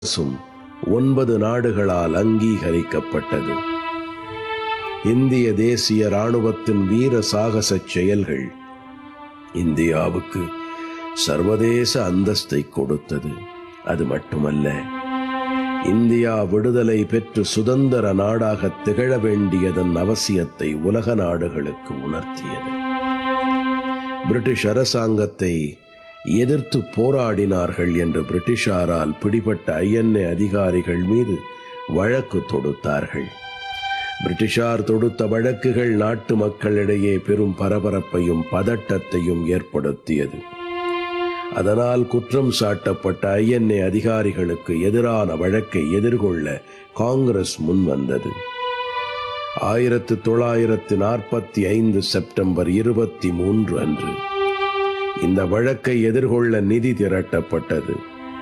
அரசும் ஒன்பது நாடுகளால் அங்கீகரிக்கப்பட்டது இந்திய தேசிய ராணுவத்தின் வீர சாகசச் செயல்கள் இந்தியாவுக்கு சர்வதேச அந்தஸ்தை கொடுத்தது அது மட்டுமல்ல இந்தியா விடுதலை பெற்று சுதந்திர நாடாக திகழ வேண்டியதன் அவசியத்தை உலக நாடுகளுக்கு உணர்த்தியது பிரிட்டிஷ் அரசாங்கத்தை எதிர்த்து போராடினார்கள் என்று பிரிட்டிஷாரால் பிடிபட்ட ஐஎன்ஏ அதிகாரிகள் மீது வழக்கு தொடுத்தார்கள் பிரிட்டிஷார் தொடுத்த வழக்குகள் நாட்டு மக்களிடையே பெரும் பரபரப்பையும் பதட்டத்தையும் ஏற்படுத்தியது அதனால் குற்றம் சாட்டப்பட்ட ஐஎன்ஏ அதிகாரிகளுக்கு எதிரான வழக்கை எதிர்கொள்ள காங்கிரஸ் முன்வந்தது ஆயிரத்து தொள்ளாயிரத்து நாற்பத்தி ஐந்து செப்டம்பர் இருபத்தி மூன்று அன்று இந்த வழக்கை எதிர்கொள்ள நிதி திரட்டப்பட்டது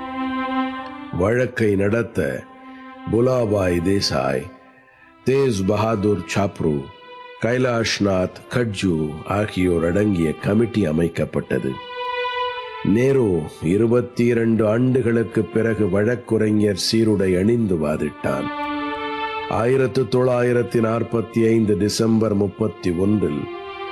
வழக்கை நடத்த புலாபாய் தேசாய் தேஜ் பஹாதுர் சாப்ரு கைலாஷ்நாத் கட்ஜு ஆகியோர் அடங்கிய கமிட்டி அமைக்கப்பட்டது நேரு இருபத்தி இரண்டு ஆண்டுகளுக்கு பிறகு வழக்குரைஞர் சீருடை அணிந்து வாதிட்டான் ஆயிரத்து தொள்ளாயிரத்தி நாற்பத்தி ஐந்து டிசம்பர் முப்பத்தி ஒன்றில்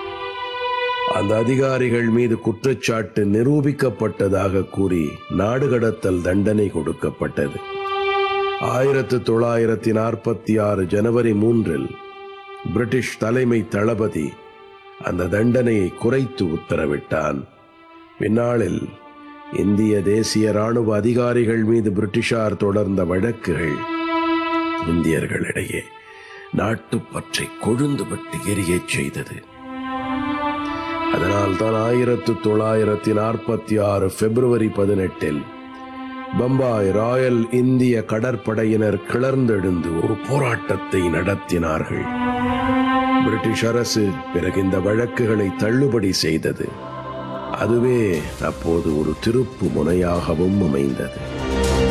அந்த அதிகாரிகள் மீது குற்றச்சாட்டு நிரூபிக்கப்பட்டதாக கூறி நாடு கடத்தல் தண்டனை கொடுக்கப்பட்டது ஆயிரத்து தொள்ளாயிரத்தி நாற்பத்தி ஆறு ஜனவரி மூன்றில் பிரிட்டிஷ் தலைமை தளபதி அந்த தண்டனையை குறைத்து உத்தரவிட்டான் பின்னாளில் இந்திய தேசிய ராணுவ அதிகாரிகள் மீது பிரிட்டிஷார் தொடர்ந்த வழக்குகள் இந்தியர்களிடையே நாட்டுப்பற்றை கொழுந்து விட்டு எரியச் செய்தது அதனால் தான் ஆயிரத்து தொள்ளாயிரத்தி நாற்பத்தி ஆறு பிப்ரவரி பதினெட்டில் பம்பாய் ராயல் இந்திய கடற்படையினர் கிளர்ந்தெழுந்து ஒரு போராட்டத்தை நடத்தினார்கள் பிரிட்டிஷ் அரசு பிறகு இந்த வழக்குகளை தள்ளுபடி செய்தது அதுவே அப்போது ஒரு திருப்பு முனையாகவும் அமைந்தது